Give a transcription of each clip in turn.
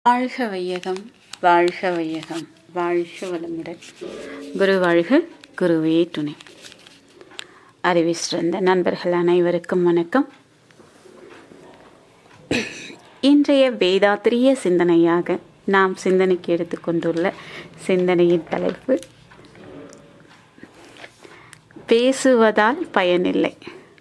வாழ்க வையகம் வாழ்க வையகம் வாழ்க வளமுடன் குரு வாழ்க குருவே துணை அறிவி சிறந்த நண்பர்கள் அனைவருக்கும் வணக்கம் இன்றைய வேதாத்திரிய சிந்தனையாக நாம் சிந்தனைக்கு எடுத்துக்கொண்டுள்ள சிந்தனையின் தலைப்பு பேசுவதால் பயனில்லை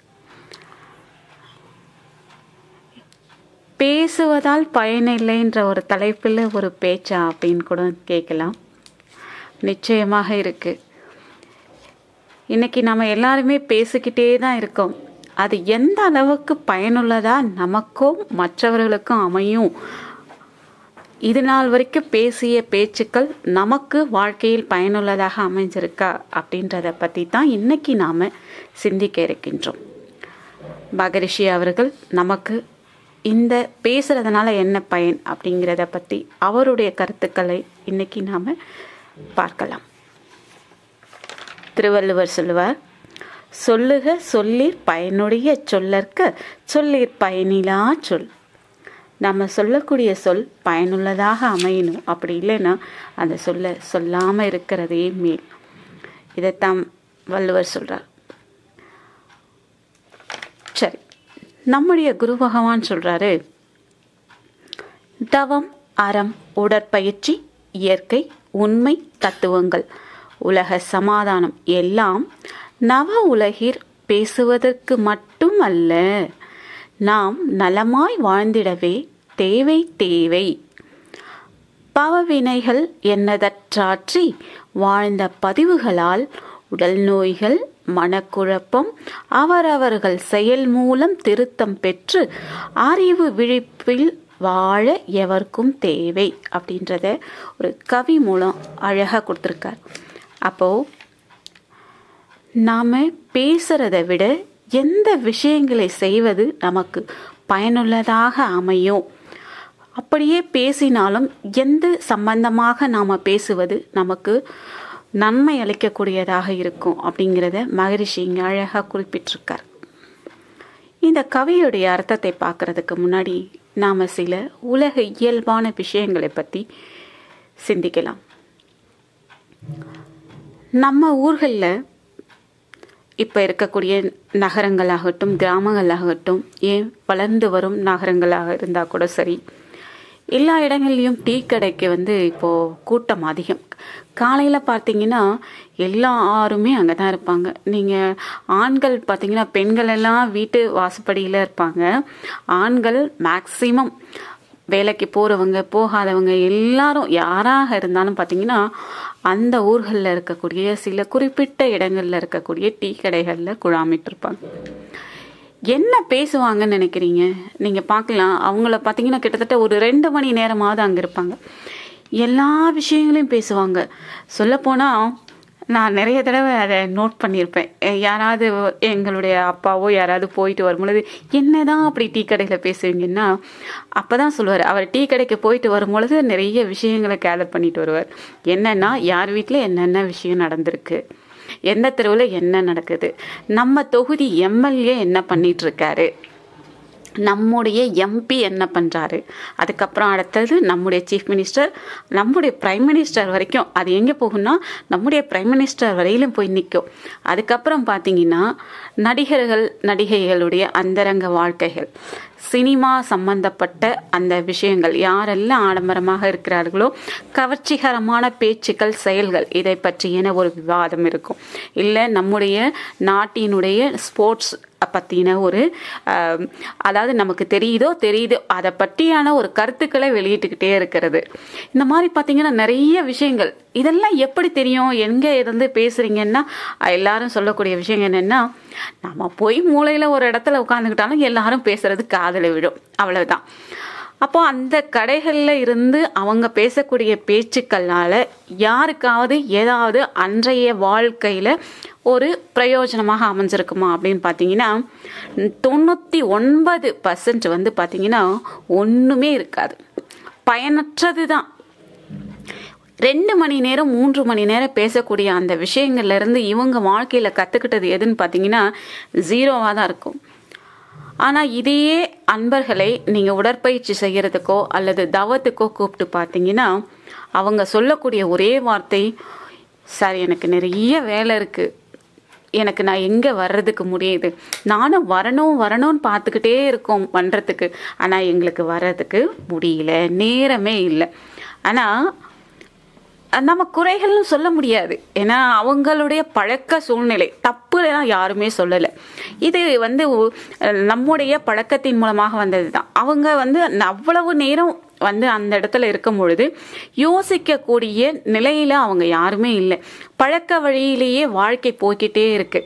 பேசுவதால் பயனில்லைன்ற ஒரு தலைப்பில் ஒரு பேச்சா அப்படின்னு கூட கேட்கலாம் நிச்சயமாக இருக்கு இன்னைக்கு நம்ம எல்லாருமே பேசிக்கிட்டே தான் இருக்கோம் அது எந்த அளவுக்கு பயனுள்ளதா நமக்கும் மற்றவர்களுக்கும் அமையும் இது நாள் வரைக்கும் பேசிய பேச்சுக்கள் நமக்கு வாழ்க்கையில் பயனுள்ளதாக அமைஞ்சிருக்கா அப்படின்றத பற்றி தான் இன்னைக்கு நாம் சிந்திக்க இருக்கின்றோம் மகரிஷி அவர்கள் நமக்கு இந்த பேசுறதுனால என்ன பயன் அப்படிங்கிறத பற்றி அவருடைய கருத்துக்களை இன்னைக்கு நாம் பார்க்கலாம் திருவள்ளுவர் சொல்லுவார் சொல்லுக சொல்லிற் பயனுடைய சொல்லற்க சொல்லிற் பயனிலா சொல் நம்ம சொல்லக்கூடிய சொல் பயனுள்ளதாக அமையணும் அப்படி இல்லைன்னா அந்த சொல்ல சொல்லாமல் இருக்கிறதே மேல் இதைத்தான் வள்ளுவர் சொல்கிறார் சரி நம்முடைய குரு பகவான் சொல்றாரு தவம் அறம் உடற்பயிற்சி இயற்கை உண்மை தத்துவங்கள் உலக சமாதானம் எல்லாம் நவ உலகில் பேசுவதற்கு மட்டுமல்ல நாம் நலமாய் வாழ்ந்திடவே தேவை தேவை பவவினைகள் என்னதற்றாற்றி வாழ்ந்த பதிவுகளால் உடல் நோய்கள் மனக்குழப்பம் அவரவர்கள் செயல் மூலம் திருத்தம் பெற்று அறிவு விழிப்பில் வாழ எவருக்கும் தேவை அப்படின்றத ஒரு கவி மூலம் அழகாக கொடுத்துருக்கார் அப்போது நாம் பேசுகிறத விட எந்த விஷயங்களை செய்வது நமக்கு பயனுள்ளதாக அமையும் அப்படியே பேசினாலும் எந்த சம்பந்தமாக நாம் பேசுவது நமக்கு நன்மை அளிக்கக்கூடியதாக இருக்கும் அப்படிங்கிறத மகரிஷி இங்கே அழகாக குறிப்பிட்டிருக்கார் இந்த கவியுடைய அர்த்தத்தை பார்க்கறதுக்கு முன்னாடி நாம் சில உலக இயல்பான விஷயங்களை பற்றி சிந்திக்கலாம் நம்ம ஊர்களில் இப்போ இருக்கக்கூடிய நகரங்களாகட்டும் கிராமங்களாகட்டும் ஏன் வளர்ந்து வரும் நகரங்களாக இருந்தால் கூட சரி எல்லா இடங்கள்லையும் டீ கடைக்கு வந்து இப்போது கூட்டம் அதிகம் காலையில் பார்த்தீங்கன்னா எல்லாருமே அங்கே தான் இருப்பாங்க நீங்கள் ஆண்கள் பார்த்தீங்கன்னா பெண்கள் எல்லாம் வீட்டு வாசப்படியில் இருப்பாங்க ஆண்கள் மேக்சிமம் வேலைக்கு போகிறவங்க போகாதவங்க எல்லாரும் யாராக இருந்தாலும் பார்த்தீங்கன்னா அந்த ஊர்களில் இருக்கக்கூடிய சில குறிப்பிட்ட இடங்களில் இருக்கக்கூடிய டீ கடைகளில் குழாமிட்டு இருப்பாங்க என்ன பேசுவாங்கன்னு நினைக்கிறீங்க நீங்கள் பார்க்கலாம் அவங்கள பார்த்தீங்கன்னா கிட்டத்தட்ட ஒரு ரெண்டு மணி நேரமாவது அங்கே இருப்பாங்க எல்லா விஷயங்களையும் பேசுவாங்க சொல்லப்போனால் நான் நிறைய தடவை அதை நோட் பண்ணியிருப்பேன் யாராவது எங்களுடைய அப்பாவோ யாராவது போயிட்டு வரும்பொழுது என்ன தான் அப்படி டீ கடையில் பேசுவீங்கன்னா அப்போ தான் சொல்லுவார் அவர் டீ கடைக்கு போயிட்டு வரும்பொழுது நிறைய விஷயங்களை கேதர் பண்ணிட்டு வருவார் என்னென்னா யார் வீட்டில் என்னென்ன விஷயம் நடந்திருக்கு எந்த தெருவில் என்ன நடக்குது நம்ம தொகுதி எம்எல்ஏ என்ன பண்ணிட்டு இருக்காரு நம்முடைய எம்பி என்ன பண்ணுறாரு அதுக்கப்புறம் அடுத்தது நம்முடைய சீஃப் மினிஸ்டர் நம்முடைய பிரைம் மினிஸ்டர் வரைக்கும் அது எங்கே போகும்னா நம்முடைய பிரைம் மினிஸ்டர் வரையிலும் போய் நிற்கும் அதுக்கப்புறம் பார்த்தீங்கன்னா நடிகர்கள் நடிகைகளுடைய அந்தரங்க வாழ்க்கைகள் சினிமா சம்பந்தப்பட்ட அந்த விஷயங்கள் யாரெல்லாம் ஆடம்பரமாக இருக்கிறார்களோ கவர்ச்சிகரமான பேச்சுக்கள் செயல்கள் இதை பற்றியன ஒரு விவாதம் இருக்கும் இல்லை நம்முடைய நாட்டினுடைய ஸ்போர்ட்ஸ் பற்றின ஒரு அதாவது நமக்கு தெரியுதோ தெரியுதோ அதை பற்றியான ஒரு கருத்துக்களை வெளியிட்டுக்கிட்டே இருக்கிறது இந்த மாதிரி பார்த்தீங்கன்னா நிறைய விஷயங்கள் இதெல்லாம் எப்படி தெரியும் எங்கே இருந்து பேசுகிறீங்கன்னா எல்லாரும் சொல்லக்கூடிய விஷயம் என்னென்னா நம்ம போய் மூளையில் ஒரு இடத்துல உட்காந்துக்கிட்டாலும் எல்லாரும் பேசுறது காதில் விடும் அவ்வளவுதான் அப்போ அந்த கடைகளில் இருந்து அவங்க பேசக்கூடிய பேச்சுக்கள்னால யாருக்காவது ஏதாவது அன்றைய வாழ்க்கையில் ஒரு பிரயோஜனமாக அமைஞ்சிருக்குமா அப்படின்னு பார்த்தீங்கன்னா தொண்ணூற்றி ஒன்பது பர்சன்ட் வந்து பார்த்தீங்கன்னா ஒன்றுமே இருக்காது பயனற்றது தான் ரெண்டு மணி நேரம் மூன்று மணி நேரம் பேசக்கூடிய அந்த விஷயங்கள்ல இருந்து இவங்க வாழ்க்கையில் கற்றுக்கிட்டது எதுன்னு பார்த்தீங்கன்னா ஜீரோவாக தான் இருக்கும் ஆனால் இதையே அன்பர்களை நீங்கள் உடற்பயிற்சி செய்கிறதுக்கோ அல்லது தவத்துக்கோ கூப்பிட்டு பார்த்தீங்கன்னா அவங்க சொல்லக்கூடிய ஒரே வார்த்தை சார் எனக்கு நிறைய வேலை இருக்குது எனக்கு நான் எங்கே வர்றதுக்கு முடியுது நானும் வரணும் வரணும்னு பார்த்துக்கிட்டே இருக்கோம் பண்ணுறதுக்கு ஆனால் எங்களுக்கு வர்றதுக்கு முடியல நேரமே இல்லை ஆனால் நம்ம குறைகள்னு சொல்ல முடியாது ஏன்னா அவங்களுடைய பழக்க சூழ்நிலை தப்புலாம் யாருமே சொல்லலை இது வந்து நம்முடைய பழக்கத்தின் மூலமாக வந்தது தான் அவங்க வந்து அவ்வளவு நேரம் வந்து அந்த இடத்துல இருக்கும் பொழுது யோசிக்கக்கூடிய நிலையில அவங்க யாருமே இல்லை பழக்க வழியிலேயே வாழ்க்கை போய்கிட்டே இருக்கு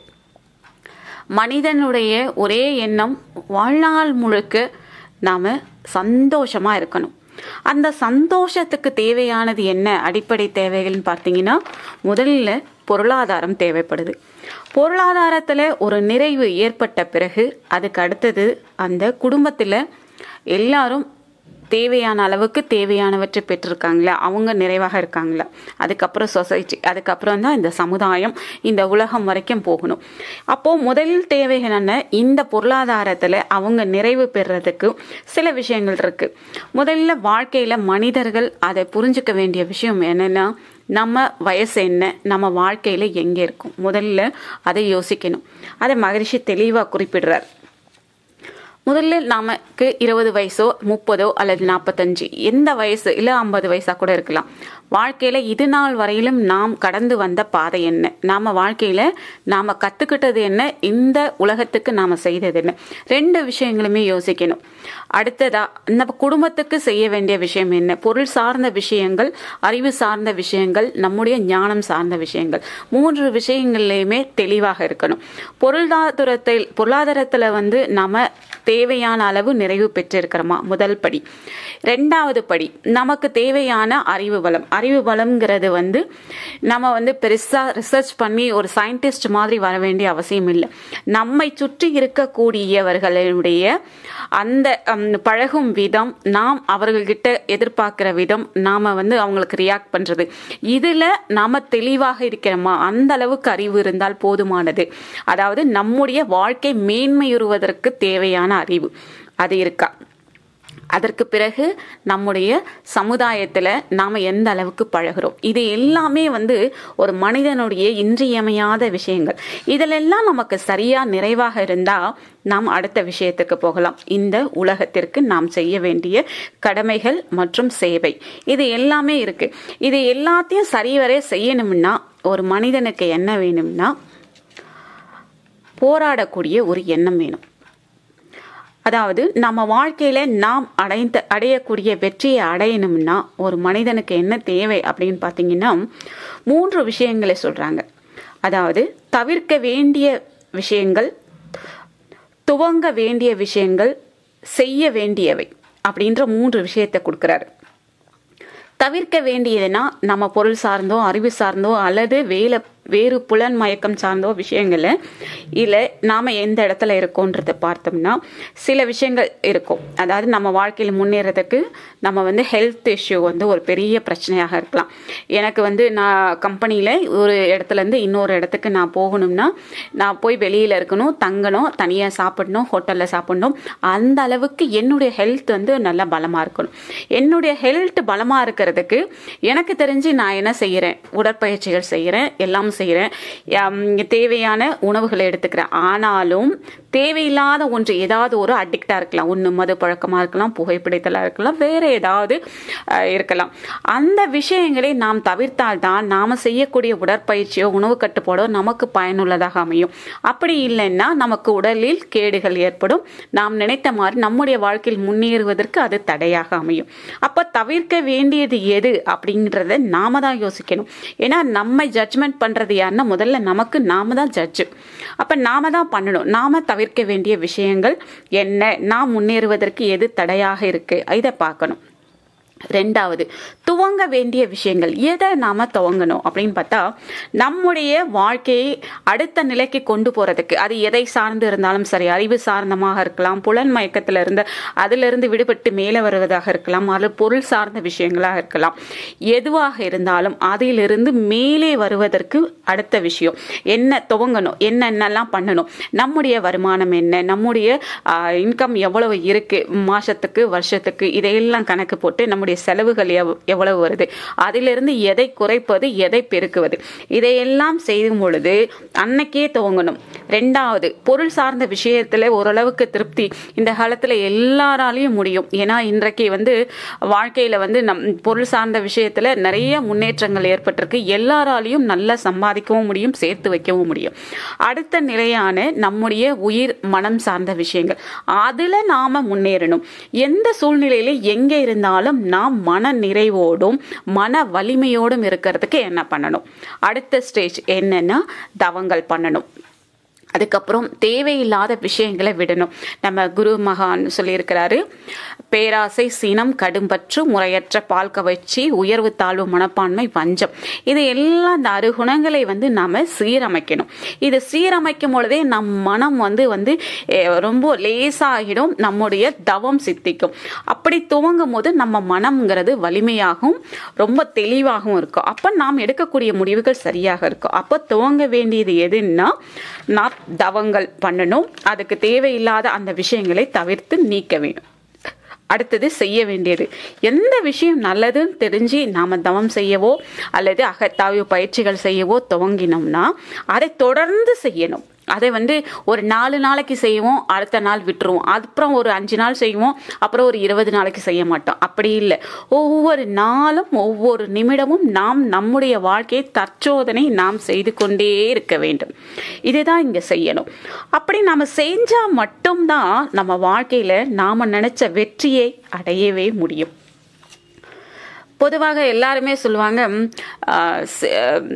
மனிதனுடைய ஒரே எண்ணம் வாழ்நாள் முழுக்க நாம சந்தோஷமா இருக்கணும் அந்த சந்தோஷத்துக்கு தேவையானது என்ன அடிப்படை தேவைகள்னு பார்த்தீங்கன்னா முதல்ல பொருளாதாரம் தேவைப்படுது பொருளாதாரத்தில் ஒரு நிறைவு ஏற்பட்ட பிறகு அதுக்கு அடுத்தது அந்த குடும்பத்தில் எல்லாரும் தேவையான அளவுக்கு தேவையானவற்றை பெற்றிருக்காங்களா அவங்க நிறைவாக இருக்காங்களா அதுக்கப்புறம் சொசைட்டி அதுக்கப்புறம் தான் இந்த சமுதாயம் இந்த உலகம் வரைக்கும் போகணும் அப்போ முதல் தேவைகள் என்ன இந்த பொருளாதாரத்தில் அவங்க நிறைவு பெறுறதுக்கு சில விஷயங்கள் இருக்கு முதல்ல வாழ்க்கையில மனிதர்கள் அதை புரிஞ்சுக்க வேண்டிய விஷயம் என்னன்னா நம்ம வயசு என்ன நம்ம வாழ்க்கையில எங்க இருக்கும் முதல்ல அதை யோசிக்கணும் அதை மகரிஷி தெளிவாக குறிப்பிடுறார் முதல்ல நமக்கு இருபது வயசோ முப்பதோ அல்லது நாற்பத்தஞ்சு எந்த வயசு இல்லை ஐம்பது வயசா கூட இருக்கலாம் வாழ்க்கையில இது நாள் வரையிலும் நாம் கடந்து வந்த பாதை என்ன நாம வாழ்க்கையில நாம கத்துக்கிட்டது என்ன இந்த உலகத்துக்கு நாம செய்தது என்ன ரெண்டு விஷயங்களுமே யோசிக்கணும் அடுத்ததா நம்ம குடும்பத்துக்கு செய்ய வேண்டிய விஷயம் என்ன பொருள் சார்ந்த விஷயங்கள் அறிவு சார்ந்த விஷயங்கள் நம்முடைய ஞானம் சார்ந்த விஷயங்கள் மூன்று விஷயங்கள்லையுமே தெளிவாக இருக்கணும் பொருளாதாரத்தில் பொருளாதாரத்துல வந்து நாம தேவையான அளவு நிறைவு பெற்றிருக்கிறோமா முதல் படி ரெண்டாவது படி நமக்கு தேவையான அறிவு பலம் அறிவு பலம்ங்கிறது வந்து நம்ம வந்து பெருசா ரிசர்ச் பண்ணி ஒரு சயின்டிஸ்ட் மாதிரி வர வேண்டிய அவசியம் இல்லை நம்மை சுற்றி இருக்கக்கூடியவர்களுடைய அந்த பழகும் விதம் நாம் அவர்கள்கிட்ட எதிர்பார்க்கிற விதம் நாம வந்து அவங்களுக்கு ரியாக்ட் பண்றது இதுல நாம தெளிவாக இருக்கிறோமா அந்த அளவுக்கு அறிவு இருந்தால் போதுமானது அதாவது நம்முடைய வாழ்க்கை மேன்மையுறுவதற்கு தேவையான அறிவு அது இருக்கா அதற்கு பிறகு நம்முடைய சமுதாயத்தில் நாம் எந்த அளவுக்கு பழகிறோம் இது எல்லாமே வந்து ஒரு மனிதனுடைய இன்றியமையாத விஷயங்கள் இதிலெல்லாம் நமக்கு சரியாக நிறைவாக இருந்தால் நாம் அடுத்த விஷயத்துக்கு போகலாம் இந்த உலகத்திற்கு நாம் செய்ய வேண்டிய கடமைகள் மற்றும் சேவை இது எல்லாமே இருக்கு இது எல்லாத்தையும் சரிவரே செய்யணும்னா ஒரு மனிதனுக்கு என்ன வேணும்னா போராடக்கூடிய ஒரு எண்ணம் வேணும் அதாவது நம்ம வாழ்க்கையில நாம் அடைந்த அடையக்கூடிய வெற்றியை அடையணும்னா ஒரு மனிதனுக்கு என்ன தேவை அப்படின்னு பார்த்தீங்கன்னா மூன்று விஷயங்களை சொல்றாங்க அதாவது தவிர்க்க வேண்டிய விஷயங்கள் துவங்க வேண்டிய விஷயங்கள் செய்ய வேண்டியவை அப்படின்ற மூன்று விஷயத்தை கொடுக்குறாரு தவிர்க்க வேண்டியதுன்னா நம்ம பொருள் சார்ந்தோ அறிவு சார்ந்தோ அல்லது வேலை வேறு புலன் மயக்கம் சார்ந்தோ விஷயங்கள இல்லை நாம் எந்த இடத்துல இருக்கோன்றத பார்த்தோம்னா சில விஷயங்கள் இருக்கும் அதாவது நம்ம வாழ்க்கையில் முன்னேறதுக்கு நம்ம வந்து ஹெல்த் இஷ்யூ வந்து ஒரு பெரிய பிரச்சனையாக இருக்கலாம் எனக்கு வந்து நான் கம்பெனியில் ஒரு இடத்துலேருந்து இன்னொரு இடத்துக்கு நான் போகணும்னா நான் போய் வெளியில் இருக்கணும் தங்கணும் தனியாக சாப்பிடணும் ஹோட்டலில் சாப்பிடணும் அந்த அளவுக்கு என்னுடைய ஹெல்த் வந்து நல்லா பலமாக இருக்கணும் என்னுடைய ஹெல்த் பலமாக இருக்கிறதுக்கு எனக்கு தெரிஞ்சு நான் என்ன செய்கிறேன் உடற்பயிற்சிகள் செய்கிறேன் எல்லாம் செய்கிறேன் தேவையான உணவுகளை எடுத்துக்கிறேன் ஆனாலும் தேவையில்லாத ஒன்று ஏதாவது ஒரு அடிக்டாக இருக்கலாம் ஒன்று மது பழக்கமாக இருக்கலாம் புகைப்பிடித்தலாக இருக்கலாம் வேறு ஏதாவது இருக்கலாம் அந்த விஷயங்களை நாம் தவிர்த்தால் தான் நாம் செய்யக்கூடிய உடற்பயிற்சியோ உணவு கட்டுப்பாடோ நமக்கு பயனுள்ளதாக அமையும் அப்படி இல்லைன்னா நமக்கு உடலில் கேடுகள் ஏற்படும் நாம் நினைத்த மாதிரி நம்முடைய வாழ்க்கையில் முன்னேறுவதற்கு அது தடையாக அமையும் அப்போ தவிர்க்க வேண்டியது எது அப்படின்றத நாம தான் யோசிக்கணும் ஏன்னா நம்மை ஜட்ஜ்மெண்ட் பண்ணுறது யாருன்னா முதல்ல நமக்கு நாம தான் ஜட்ஜு அப்போ நாம தான் பண்ணணும் நாம தவிர்க்க வேண்டிய விஷயங்கள் என்ன நாம் முன்னேறுவதற்கு எது தடையாக இருக்கு இதை பார்க்கணும் ரெண்டாவது துவங்க வேண்டிய விஷயங்கள் எதை நாம துவங்கணும் அப்படின்னு பார்த்தா நம்முடைய வாழ்க்கையை அடுத்த நிலைக்கு கொண்டு போறதுக்கு அது எதை சார்ந்து இருந்தாலும் சரி அறிவு சார்ந்தமாக இருக்கலாம் புலன் மயக்கத்துல இருந்து அதிலிருந்து விடுபட்டு மேலே வருவதாக இருக்கலாம் அல்லது பொருள் சார்ந்த விஷயங்களாக இருக்கலாம் எதுவாக இருந்தாலும் அதிலிருந்து மேலே வருவதற்கு அடுத்த விஷயம் என்ன துவங்கணும் என்னென்னலாம் பண்ணணும் நம்முடைய வருமானம் என்ன நம்முடைய இன்கம் எவ்வளவு இருக்கு மாசத்துக்கு வருஷத்துக்கு இதையெல்லாம் கணக்கு போட்டு நம்முடைய செலவுகள் எவ்- எவ்வளவு வருது அதிலிருந்து எதை குறைப்பது எதை பெருக்குவது இதையெல்லாம் செய்யும் பொழுது அன்னைக்கே துவங்கணும் ரெண்டாவது பொருள் சார்ந்த விஷயத்துல ஓரளவுக்கு திருப்தி இந்த காலத்துல எல்லாராலையும் முடியும் ஏன்னா இன்றைக்கு வந்து வாழ்க்கையில வந்து நம் பொருள் சார்ந்த விஷயத்துல நிறைய முன்னேற்றங்கள் ஏற்பட்டிருக்கு எல்லாராலையும் நல்லா சம்பாதிக்கவும் முடியும் சேர்த்து வைக்கவும் முடியும் அடுத்த நிலையான நம்முடைய உயிர் மனம் சார்ந்த விஷயங்கள் அதுல நாம முன்னேறணும் எந்த சூழ்நிலையில எங்க இருந்தாலும் நாம் மன நிறைவோடும் மன வலிமையோடும் இருக்கிறதுக்கு என்ன பண்ணணும் அடுத்த ஸ்டேஜ் என்னன்னா தவங்கள் பண்ணணும் அதுக்கப்புறம் தேவையில்லாத விஷயங்களை விடணும் நம்ம குரு மகான் சொல்லியிருக்கிறாரு பேராசை சினம் கடும்பற்று முறையற்ற பால் கவர்ச்சி உயர்வு தாழ்வு மனப்பான்மை வஞ்சம் இது எல்லாம் இந்த அருகுணங்களை வந்து நாம சீரமைக்கணும் இது சீரமைக்கும் பொழுதே நம் மனம் வந்து வந்து eh, ரொம்ப லேசாகிடும் நம்முடைய தவம் சித்திக்கும் அப்படி துவங்கும் போது நம்ம மனம்ங்கிறது வலிமையாகவும் ரொம்ப தெளிவாகவும் இருக்கும் அப்ப நாம் எடுக்கக்கூடிய முடிவுகள் சரியாக இருக்கும் அப்போ துவங்க வேண்டியது எதுன்னா நான் தவங்கள் பண்ணணும் அதுக்கு தேவையில்லாத அந்த விஷயங்களை தவிர்த்து நீக்க வேணும் அடுத்தது செய்ய வேண்டியது எந்த விஷயம் நல்லதுன்னு தெரிஞ்சு நாம தவம் செய்யவோ அல்லது அகத்தாய்வு பயிற்சிகள் செய்யவோ துவங்கினோம்னா அதை தொடர்ந்து செய்யணும் அதை வந்து ஒரு நாலு நாளைக்கு செய்வோம் அடுத்த நாள் விட்டுருவோம் அப்புறம் ஒரு அஞ்சு நாள் செய்வோம் அப்புறம் ஒரு இருபது நாளைக்கு செய்ய மாட்டோம் அப்படி இல்லை ஒவ்வொரு நாளும் ஒவ்வொரு நிமிடமும் நாம் நம்முடைய வாழ்க்கையை தற்சோதனை நாம் செய்து கொண்டே இருக்க வேண்டும் இதுதான் இங்க செய்யணும் அப்படி நாம செஞ்சா மட்டும்தான் நம்ம வாழ்க்கையில நாம நினைச்ச வெற்றியை அடையவே முடியும் பொதுவாக எல்லாருமே சொல்லுவாங்க ம், ஆ, ச-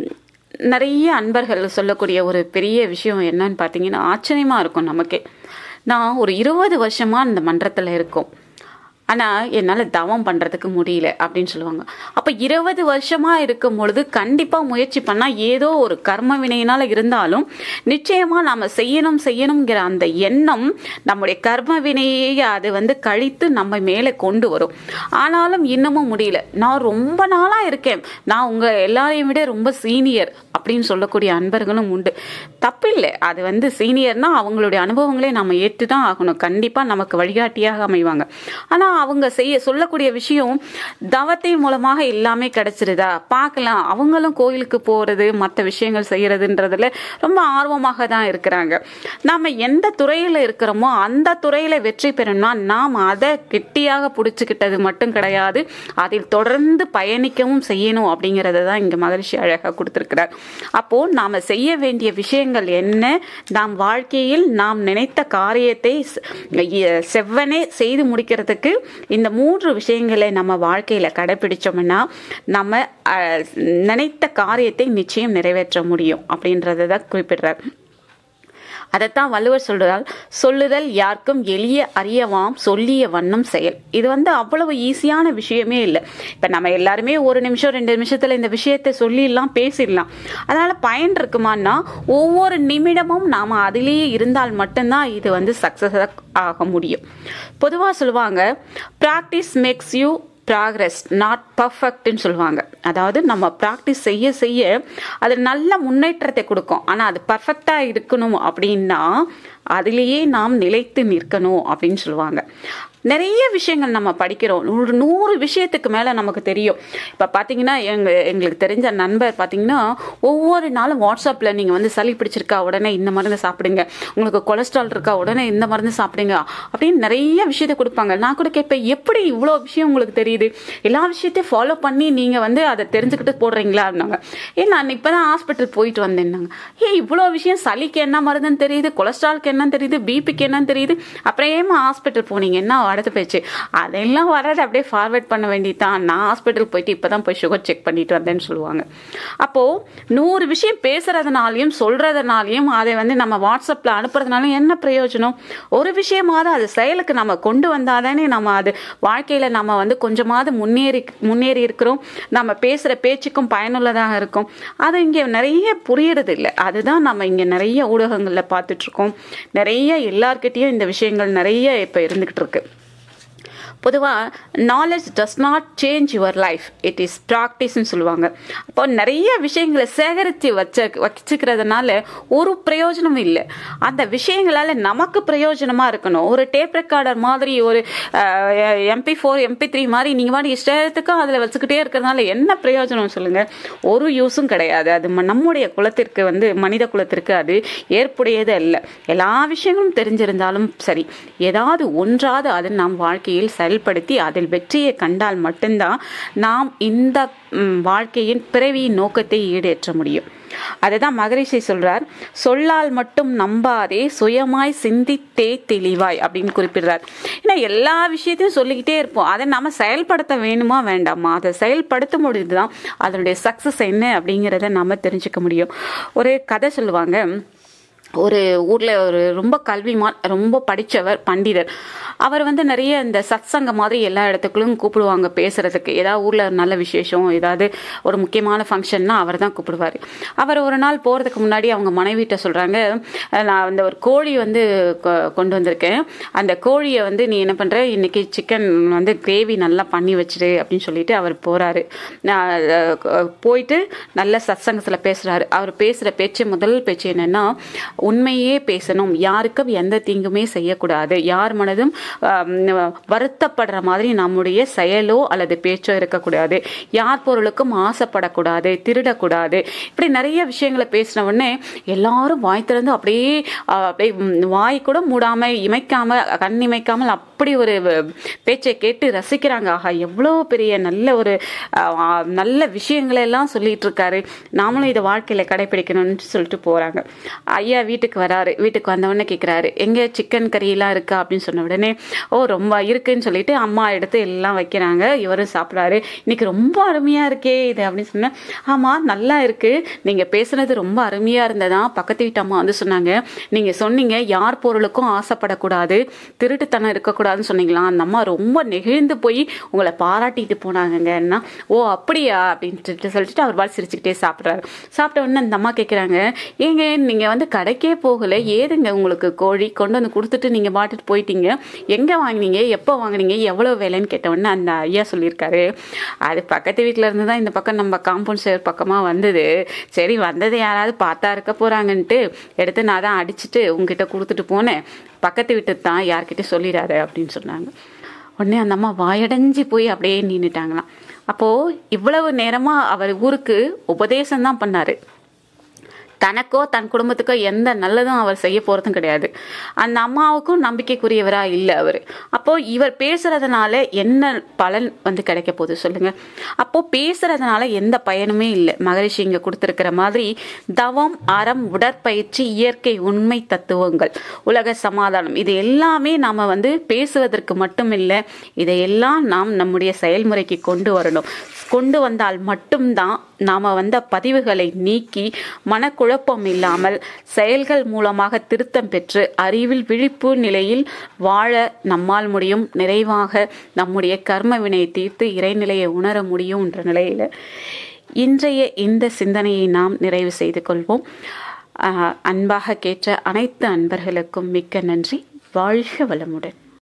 நிறைய அன்பர்கள் சொல்லக்கூடிய ஒரு பெரிய விஷயம் என்னன்னு பார்த்தீங்கன்னா ஆச்சரியமா இருக்கும் நமக்கே நான் ஒரு இருபது வருஷமா இந்த மன்றத்தில் இருக்கோம் ஆனால் என்னால் தவம் பண்ணுறதுக்கு முடியல அப்படின்னு சொல்லுவாங்க அப்போ இருபது வருஷமாக இருக்கும் பொழுது கண்டிப்பாக முயற்சி பண்ணால் ஏதோ ஒரு கர்ம வினையினால் இருந்தாலும் நிச்சயமாக நாம் செய்யணும் செய்யணுங்கிற அந்த எண்ணம் நம்முடைய கர்ம வினையை அது வந்து கழித்து நம்ம மேலே கொண்டு வரும் ஆனாலும் இன்னமும் முடியல நான் ரொம்ப நாளாக இருக்கேன் நான் உங்கள் எல்லாரையும் விட ரொம்ப சீனியர் அப்படின்னு சொல்லக்கூடிய அன்பர்களும் உண்டு தப்பில்லை அது வந்து சீனியர்னா அவங்களுடைய அனுபவங்களே நம்ம ஏற்று தான் ஆகணும் கண்டிப்பாக நமக்கு வழிகாட்டியாக அமைவாங்க ஆனால் அவங்க செய்ய சொல்லக்கூடிய விஷயம் தவத்தை மூலமாக எல்லாமே கிடைச்சிருதா பார்க்கலாம் அவங்களும் கோயிலுக்கு போகிறது மற்ற விஷயங்கள் செய்யறதுன்றதுல ரொம்ப ஆர்வமாக தான் இருக்கிறாங்க நாம எந்த துறையில் இருக்கிறோமோ அந்த துறையில் வெற்றி பெறணும்னா நாம் அதை கெட்டியாக பிடிச்சிக்கிட்டது மட்டும் கிடையாது அதில் தொடர்ந்து பயணிக்கவும் செய்யணும் அப்படிங்கிறத தான் இங்கே மகரிஷி அழகாக கொடுத்துருக்கிறார் அப்போ நாம செய்ய வேண்டிய விஷயங்கள் என்ன நாம் வாழ்க்கையில் நாம் நினைத்த காரியத்தை செ- இ- செவ்வனே செய்து முடிக்கிறதுக்கு இந்த மூன்று விஷயங்களை நம்ம வாழ்க்கையில கடைபிடிச்சோம்னா நம்ம அஹ், நினைத்த காரியத்தை நிச்சயம் நிறைவேற்ற முடியும் அப்படின்றத தான் குறிப்பிடுறார் அதைத்தான் வள்ளுவர் சொல்றால் சொல்லுதல் யாருக்கும் எளிய அறியவாம் சொல்லிய வண்ணம் செயல் இது வந்து அவ்வளவு ஈஸியான விஷயமே இல்லை இப்ப நம்ம எல்லாருமே ஒரு நிமிஷம் ரெண்டு நிமிஷத்துல இந்த விஷயத்தை சொல்லிடலாம் பேசிடலாம் அதனால பயன் இருக்குமான்னா ஒவ்வொரு நிமிடமும் நாம அதிலேயே இருந்தால் மட்டும்தான் இது வந்து சக்சஸ் ஆக முடியும் பொதுவா சொல்லுவாங்க practice makes you progress not பர்ஃபெக்ட்னு சொல்லுவாங்க அதாவது நம்ம ப்ராக்டிஸ் செய்ய செய்ய அது நல்ல முன்னேற்றத்தை கொடுக்கும் ஆனால் அது பர்ஃபெக்டாக இருக்கணும் அப்படின்னா அதிலேயே நாம் நிலைத்து நிற்கணும் அப்படின்னு சொல்லுவாங்க நிறைய விஷயங்கள் நம்ம படிக்கிறோம் ஒரு நூறு விஷயத்துக்கு மேலே நமக்கு தெரியும் இப்போ பார்த்தீங்கன்னா எங்க எங்களுக்கு தெரிஞ்ச நண்பர் பார்த்தீங்கன்னா ஒவ்வொரு நாளும் வாட்ஸ்அப்பில் நீங்கள் வந்து சளி பிடிச்சிருக்கா உடனே இந்த மருந்து சாப்பிடுங்க உங்களுக்கு கொலஸ்ட்ரால் இருக்கா உடனே இந்த மருந்து சாப்பிடுங்க அப்படின்னு நிறைய விஷயத்தை கொடுப்பாங்க நான் கூட கேட்பேன் எப்படி இவ்வளோ விஷயம் உங்களுக்கு தெரியுது எல்லா விஷயத்தையும் ஃபாலோ பண்ணி நீங்கள் வந்து அதை தெரிஞ்சுக்கிட்டு போடுறீங்களா அப்படின்னாங்க ஏ நான் இப்போ தான் ஹாஸ்பிட்டல் போயிட்டு வந்தேன்னாங்க ஏ இவ்வளோ விஷயம் சளிக்கு என்ன மருந்துன்னு தெரியுது கொலஸ்ட்ரால்க்கு என்னன்னு தெரியுது பிபிக்கு என்னன்னு தெரியுது அப்புறம் ஏமா ஹாஸ்பிட்டல் போனீங்க என்ன அட அடுத்த பேச்சு அதெல்லாம் வராது அப்படியே ஃபார்வேர்ட் பண்ண வேண்டியதான் நான் ஹாஸ்பிட்டல் போயிட்டு இப்பதான் போய் சுகர் செக் பண்ணிட்டு வந்தேன்னு சொல்லுவாங்க அப்போ நூறு விஷயம் பேசுறதுனாலையும் சொல்றதுனாலையும் அதை வந்து நம்ம வாட்ஸ்அப்ல அனுப்புறதுனால என்ன பிரயோஜனம் ஒரு விஷயமாவது அது செயலுக்கு நம்ம கொண்டு வந்தாதானே நம்ம அது வாழ்க்கையில நம்ம வந்து கொஞ்சமாவது முன்னேறி முன்னேறி இருக்கிறோம் நம்ம பேசுற பேச்சுக்கும் பயனுள்ளதாக இருக்கும் அது இங்க நிறைய புரியறது இல்லை அதுதான் நம்ம இங்க நிறைய ஊடகங்கள்ல பார்த்துட்டு இருக்கோம் நிறைய எல்லார்கிட்டயும் இந்த விஷயங்கள் நிறைய இப்ப இருந்துகிட்டு இருக்கு பொதுவாக knowledge does not change your life it is ப்ராக்டிஸ்ன்னு சொல்லுவாங்க அப்போ நிறைய விஷயங்களை சேகரித்து வச்ச வச்சுக்கிறதுனால ஒரு பிரயோஜனமும் இல்லை அந்த விஷயங்களால நமக்கு பிரயோஜனமாக இருக்கணும் ஒரு டேப் ரெக்கார்டர் மாதிரி ஒரு எம்பி ஃபோர் எம்பி த்ரீ மாதிரி நீங்கள் மாதிரி இஷ்டத்துக்கும் அதில் வச்சுக்கிட்டே இருக்கிறதுனால என்ன பிரயோஜனம் சொல்லுங்கள் ஒரு யூஸும் கிடையாது அது ம- நம்முடைய குலத்திற்கு வந்து மனித குலத்திற்கு அது ஏற்புடையது அல்ல எல்லா விஷயங்களும் தெரிஞ்சிருந்தாலும் சரி ஏதாவது ஒன்றாவது அது நம் வாழ்க்கையில் செயல்படுத்தி அதில் வெற்றியை கண்டால் மட்டும்தான் நாம் இந்த ம், வாழ்க்கையின் பிறவியின் நோக்கத்தை ஈடேற்ற முடியும் அதுதான் மகரிஷி சொல்றார் சொல்லால் மட்டும் நம்பாதே சுயமாய் சிந்தித்தே தெளிவாய் அப்படின்னு குறிப்பிடுறார் ஏன்னா எல்லா விஷயத்தையும் சொல்லிக்கிட்டே இருப்போம் அதை நம்ம செயல்படுத்த வேணுமா வேண்டாமா அதை செயல்படுத்த முடியுதுதான் அதனுடைய சக்சஸ் என்ன அப்படிங்கிறத நம்ம தெரிஞ்சுக்க முடியும் ஒரு கதை சொல்லுவாங்க ஒரு ஊர்ல ஒரு ரொம்ப கல்விமான் ரொம்ப படிச்சவர் பண்டிதர் அவர் வந்து நிறைய இந்த சத்சங்க மாதிரி எல்லா இடத்துக்குள்ளும் கூப்பிடுவாங்க பேசுறதுக்கு ஏதாவது ஊர்ல நல்ல விசேஷம் ஏதாவது ஒரு முக்கியமான ஃபங்க்ஷன்னா அவர் தான் கூப்பிடுவார் அவர் ஒரு நாள் போறதுக்கு முன்னாடி அவங்க மனைவிட்ட சொல்றாங்க "அஹ், நான் இந்த ஒரு கோழி வந்து கொ- கொண்டு வந்திருக்கேன் அந்த கோழியை வந்து நீ என்ன பண்ற இன்னைக்கு சிக்கன் வந்து கிரேவி நல்லா பண்ணி வச்சிரு அப்படின்னு சொல்லிட்டு அவர் போறாரு நான், அஹ், போயிட்டு நல்ல சத்சங்கத்துல பேசுறாரு அவர் பேசுற பேச்சு முதல் பேச்சு என்னன்னா உண்மையே பேசணும் யாருக்கும் எந்த தீங்குமே செய்யக்கூடாது யார் மனதும் ஆம், வருத்தப்படுற மாதிரி நம்முடைய செயலோ அல்லது பேச்சோ இருக்கக்கூடாது யார் பொருளுக்கும் ஆசைப்படக்கூடாது திருடக்கூடாது இப்படி நிறைய விஷயங்களை பேசின உடனே எல்லாரும் வாய் திறந்து அப்படியே ஆ, அப்படியே ம், வாய் கூட மூடாம இமைக்காம கண் இமைக்காமல் அப்படி ஒரு வ- பேச்சை கேட்டு ரசிக்கிறாங்க ஆஹா எவ்வளோ பெரிய நல்ல ஒரு ஆ, ஆ, நல்ல விஷயங்களை எல்லாம் சொல்லிட்டு இருக்காரு நாமளும் இதை வாழ்க்கையில கடைபிடிக்கணும்னு சொல்லிட்டு போறாங்க ஐயா வீட்டுக்கு வராரு வீட்டுக்கு வந்த உடனே கேக்குறாரு எங்க சிக்கன் கறி எல்லாம் இருக்கா அப்படின்னு சொன்ன உடனே ஓ ரொம்ப இருக்குன்னு சொல்லிட்டு அம்மா எடுத்து எல்லாம் வைக்கிறாங்க இவரும் சாப்பிடுறாரு இன்னைக்கு ரொம்ப அருமையா இருக்கே இது அப்படின்னு சொன்னேன் ஆமா நல்லா இருக்கு நீங்க பேசுனது ரொம்ப அருமையா இருந்ததா பக்கத்து வீட்டு அம்மா வந்து சொன்னாங்க நீங்க சொன்னீங்க யார் பொருளுக்கும் ஆசைப்படக்கூடாது திருட்டுத்தனம் இருக்கக்கூடாதுன்னு சொன்னீங்களா அந்த அம்மா ரொம்ப நெகிழ்ந்து போய் உங்களை பாராட்டிட்டு போனாங்கங்கன்னா ஓ அப்படியா அப்படின்ட்டு சொல்லிட்டு அவர் பால் சிரிச்சுக்கிட்டே சாப்பிட்றாரு சாப்பிட்ட உடனே அந்த அம்மா கேட்குறாங்க ஏங்க நீங்க வந்து கடைக்கே போகல ஏதுங்க உங்களுக்கு கோழி கொண்டு வந்து கொடுத்துட்டு நீங்க பாட்டுட்டு போயிட்டீங்க எங்க வாங்குனீங்க எப்போ வாங்குனீங்க எவ்வளவு விலைன்னு கேட்ட உடனே அந்த ஐயா சொல்லியிருக்காரு அது பக்கத்து வீட்டுல இருந்து தான் இந்த பக்கம் நம்ம காம்பவுண்ட் சேர் பக்கமா வந்தது சரி வந்தது யாராவது பார்த்தா இருக்க போறாங்கன்ட்டு எடுத்து நான் தான் அடிச்சுட்டு உங்ககிட்ட கொடுத்துட்டு போனேன் பக்கத்து வீட்டு தான் யார்கிட்ட சொல்லிடாத அப்படின்னு சொன்னாங்க உடனே அந்த அம்மா வாயடைஞ்சு போய் அப்படியே நின்னுட்டாங்களாம் அப்போ இவ்வளவு நேரமா அவர் ஊருக்கு உபதேசம் தான் பண்ணாரு தனக்கோ தன் குடும்பத்துக்கோ எந்த நல்லதும் அவர் செய்ய போறதும் கிடையாது அந்த அம்மாவுக்கும் நம்பிக்கைக்குரியவரா இல்லை அவர் அப்போ இவர் பேசுறதுனால என்ன பலன் வந்து கிடைக்க போகுது சொல்லுங்க அப்போ பேசுறதுனால எந்த பயனுமே இல்லை மகரிஷி இங்க கொடுத்திருக்கிற மாதிரி தவம் அறம் உடற்பயிற்சி இயற்கை உண்மை தத்துவங்கள் உலக சமாதானம் இது எல்லாமே நாம வந்து பேசுவதற்கு மட்டும் இல்லை இதையெல்லாம் நாம் நம்முடைய செயல்முறைக்கு கொண்டு வரணும் கொண்டு வந்தால் மட்டும்தான் நாம வந்த பதிவுகளை நீக்கி மனக்குழப்பம் இல்லாமல் செயல்கள் மூலமாக திருத்தம் பெற்று அறிவில் விழிப்பு நிலையில் வாழ நம்மால் முடியும் நிறைவாக நம்முடைய கர்ம வினையை தீர்த்து இறைநிலையை உணர முடியும் என்ற நிலையில இன்றைய இந்த சிந்தனையை நாம் நிறைவு செய்து கொள்வோம் ஆஹ் அன்பாக கேட்ட அனைத்து அன்பர்களுக்கும் மிக்க நன்றி வாழ்க வளமுடன்